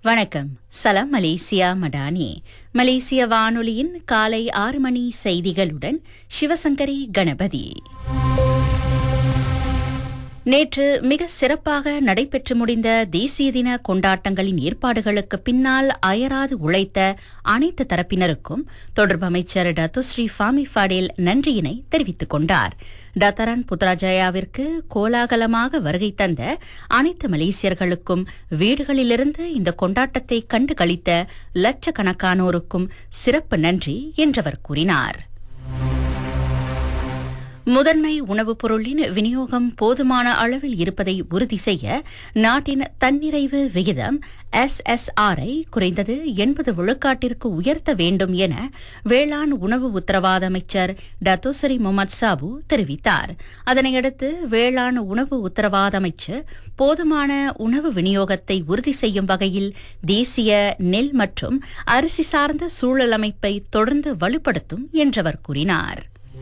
வணக்கம் சலாம் மலேசியா மடானி மலேசிய வானொலியின் காலை ஆறு மணி செய்திகளுடன் சிவசங்கரி கணபதி நேற்று மிக சிறப்பாக நடைபெற்று முடிந்த தேசிய தின கொண்டாட்டங்களின் ஏற்பாடுகளுக்கு பின்னால் அயராது உழைத்த அனைத்து தரப்பினருக்கும் தொடர்பு அமைச்சர் டத்துஸ்ரீ ஃபாமி ஃபடேல் நன்றியினை தெரிவித்துக் கொண்டார் டத்தரன் புத்ராஜயாவிற்கு கோலாகலமாக வருகை தந்த அனைத்து மலேசியர்களுக்கும் வீடுகளிலிருந்து இந்த கொண்டாட்டத்தை கண்டு களித்த லட்சக்கணக்கானோருக்கும் சிறப்பு நன்றி என்றவர் கூறினார் முதன்மை உணவுப் பொருளின் விநியோகம் போதுமான அளவில் இருப்பதை உறுதி செய்ய நாட்டின் தன்னிறைவு விகிதம் எஸ்எஸ்ஆரை குறைந்தது எண்பது விழுக்காட்டிற்கு உயர்த்த வேண்டும் என வேளாண் உணவு உத்தரவாத அமைச்சர் டத்தோசரி முகமது சாபு தெரிவித்தார் அதனையடுத்து வேளாண் உணவு உத்தரவாத அமைச்சர் போதுமான உணவு விநியோகத்தை உறுதி செய்யும் வகையில் தேசிய நெல் மற்றும் அரிசி சார்ந்த சூழல் அமைப்பை தொடர்ந்து வலுப்படுத்தும் என்றவர் கூறினார்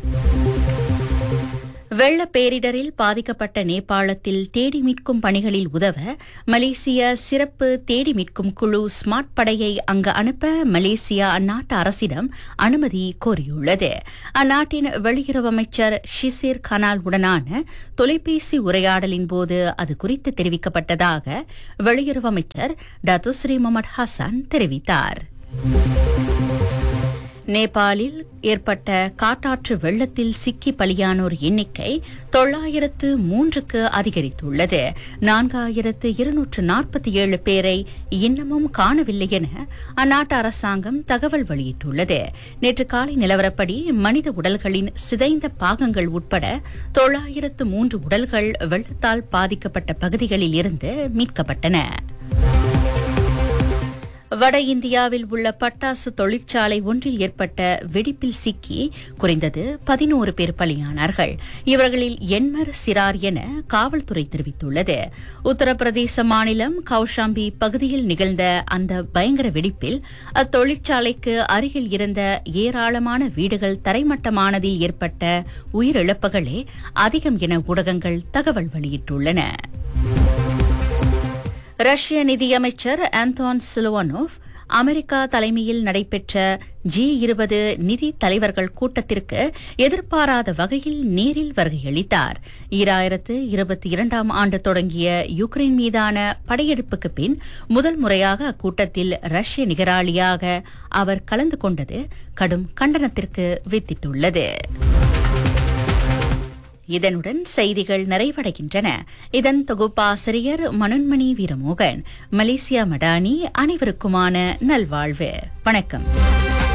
வெள்ள பேரிடரில் பாதிக்கப்பட்ட நேபாளத்தில் தேடி மீட்கும் பணிகளில் உதவ மலேசிய சிறப்பு தேடி மீட்கும் குழு ஸ்மார்ட் படையை அங்கு அனுப்ப மலேசியா அந்நாட்டு அரசிடம் அனுமதி கோரியுள்ளது அந்நாட்டின் வெளியுறவு அமைச்சர் ஷிசிர் கனால் உடனான தொலைபேசி உரையாடலின் போது அது குறித்து தெரிவிக்கப்பட்டதாக வெளியுறவு அமைச்சர் டத்துஸ்ரீ முகமது ஹசான் தெரிவித்தார் நேபாளில் ஏற்பட்ட காட்டாற்று வெள்ளத்தில் சிக்கி பலியானோர் எண்ணிக்கை தொள்ளாயிரத்து மூன்றுக்கு அதிகரித்துள்ளது நான்காயிரத்து இருநூற்று நாற்பத்தி ஏழு பேரை இன்னமும் காணவில்லை என அந்நாட்டு அரசாங்கம் தகவல் வெளியிட்டுள்ளது நேற்று காலை நிலவரப்படி மனித உடல்களின் சிதைந்த பாகங்கள் உட்பட தொள்ளாயிரத்து மூன்று உடல்கள் வெள்ளத்தால் பாதிக்கப்பட்ட பகுதிகளில் இருந்து மீட்கப்பட்டன வட இந்தியாவில் உள்ள பட்டாசு தொழிற்சாலை ஒன்றில் ஏற்பட்ட வெடிப்பில் சிக்கி குறைந்தது பதினோரு பேர் பலியானார்கள் இவர்களில் எண்மர் சிறார் என காவல்துறை தெரிவித்துள்ளது உத்தரப்பிரதேச மாநிலம் கௌஷாம்பி பகுதியில் நிகழ்ந்த அந்த பயங்கர வெடிப்பில் அத்தொழிற்சாலைக்கு அருகில் இருந்த ஏராளமான வீடுகள் தரைமட்டமானதில் ஏற்பட்ட உயிரிழப்புகளே அதிகம் என ஊடகங்கள் தகவல் வெளியிட்டுள்ளன ரஷ்ய நிதியமைச்சர் ஆந்தோன் சிலுவனோவ் அமெரிக்கா தலைமையில் நடைபெற்ற ஜி இருபது நிதி தலைவர்கள் கூட்டத்திற்கு எதிர்பாராத வகையில் நேரில் வருகையளித்தார் ஈராயிரத்து இருபத்தி இரண்டாம் ஆண்டு தொடங்கிய யுக்ரைன் மீதான படையெடுப்புக்கு பின் முதல் முறையாக அக்கூட்டத்தில் ரஷ்ய நிகராளியாக அவர் கலந்து கொண்டது கடும் கண்டனத்திற்கு வித்திட்டுள்ளது இதனுடன் செய்திகள் நிறைவடைகின்றன இதன் தொகுப்பாசிரியர் மனோன்மணி வீரமோகன் மலேசியா மடானி அனைவருக்குமான நல்வாழ்வு வணக்கம்